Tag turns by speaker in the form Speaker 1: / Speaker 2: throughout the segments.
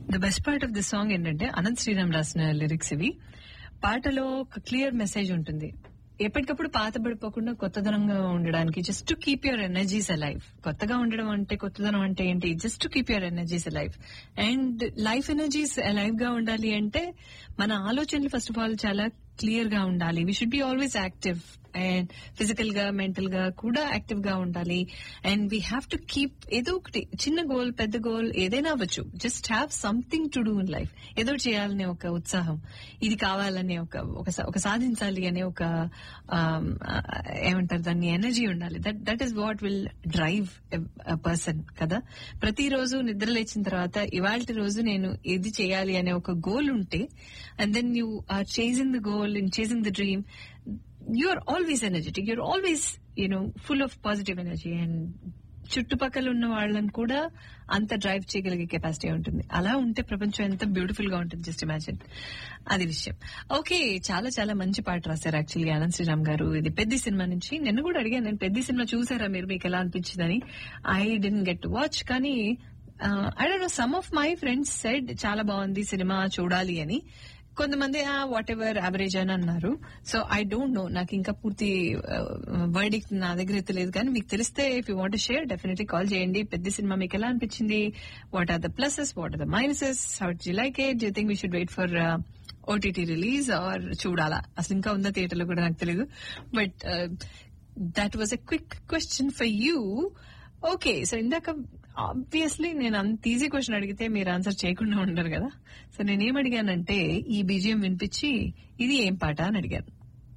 Speaker 1: the best part of the song ఏంటంటే అనంత్ శ్రీరామ్ రాసిన lyrics ఇవి పాటలో ఒక క్లియర్ మెసేజ్ ఉంటుంది ఎప్పటికప్పుడు పాత పడిపోకుండా కొత్తదనంగా ఉండడానికి just to keep your energies alive కొత్తగా ఉండడం అంటే కొత్తదనం అంటే ఏంటి just to keep your energies alive and life energies alive గా ఉండాలి అంటే మన ఆలోచనలు ఫస్ట్ ఆఫ్ ఆల్ చాలా క్లియర్ గా ఉండాలి we should be always active and physical గా మెంటల్ గా కూడా యాక్టివ్ గా ఉండాలి and we have to keep ఏదో ఒకటి చిన్న గోల్ పెద్ద గోల్ ఏదైనా అవ్వచ్చు just have something to do in life ఏదో ఒకటి చేయాలనే ఒక ఉత్సాహం ఇది కావాలనే ఒక ఒక సా- ఒక సాధించాలి అనే ఒక ఆమ్, ఆ, ఏమంటారు దాన్ని ఎనర్జీ ఉండాలి that that is what will drive person కదా ప్రతిరోజు నిద్ర లేచిన తర్వాత ఇవాళ రోజు నేను ఇది చేయాలి అనే ఒక గోల్ ఉంటే and then you are chasing the goal in chasing the dream you are always energetic you are always you know full of positive energy and చుట్టుపక్కల ఉన్న వాళ్ళని కూడా అంత డ్రైవ్ చేయగలిగే కెపాసిటీ ఉంటుంది అలా ఉంటే ప్రపంచం ఎంత బ్యూటిఫుల్ గా ఉంటుంది జస్ట్ ఇమాజిన్ అది విషయం ఓకే చాలా చాలా మంచి పాట రాశారు యాక్చువల్లీ ఆనంద్ శ్రీరామ్ గారు ఇది పెద్ద సినిమా నుంచి నిన్న కూడా అడిగాను నేను పెద్ద సినిమా చూసారా మీరు మీకు ఎలా అనిపించిందని I didn't get to watch కానీ I don't know some of my friends said చాలా బాగుంది సినిమా చూడాలి అని కొంతమంది వాట్ ఎవర్ యావరేజ్ అని అన్నారు సో ఐ డోంట్ నో నాకు ఇంకా పూర్తి వర్డిక్ నా దగ్గర అయితే లేదు కానీ మీకు తెలిస్తే if you want share definitely call చేయండి పెద్ద సినిమా మీకు ఎలా అనిపించింది what are the pluses what are the minuses how you like it you think we should wait for OTT release or చూడాలా అసలు ఇంకా ఉందా థియేటర్ లో కూడా నాకు తెలియదు but that was a quick question for you okay so ఇందాక obviously నేను అంత ఈజీ క్వశ్చన్ అడిగితే మీరు ఆన్సర్ చేయకుండా ఉండరు కదా సో నేనేం అడిగానంటే ఈ బీజిఎం వినిపించి ఇది ఏం పాట అని అడిగాను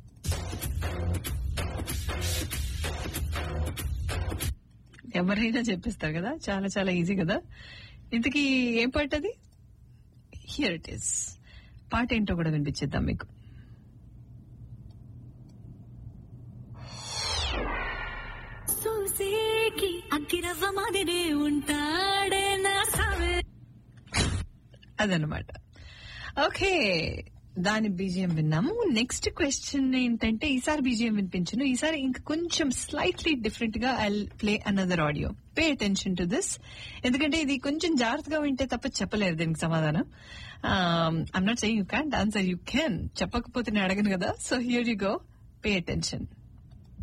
Speaker 1: ఎవరైనా చెప్పేస్తారు కదా చాలా చాలా ఈజీ కదా ఇంతకీ ఏం పాట అది హియర్ ఇట్ ఈస్ పాట ఏంటో కూడా వినిపించేద్దాం మీకు
Speaker 2: సూసేకి అగ్గిరవ్వ మాదిరే ఉంటాడే నా సావే
Speaker 1: అదనమాట ఓకే దాని బీజిఎం విన్నాము నెక్స్ట్ క్వశ్చన్ ఏంటంటే ఈసారి బీజిఎం వినిపించను ఈసారి ఇంకా కొంచెం స్లైట్లీ డిఫరెంట్ గా I play another audio pay attention to this ఎందుకంటే ఇది కొంచెం జాగ్రత్తగా వింటే తప్ప చెప్పలేరు దీనికి సమాధానం I'm not saying you can answer you can చెప్పకపోతే నేను అడగను కదా so here you go pay attention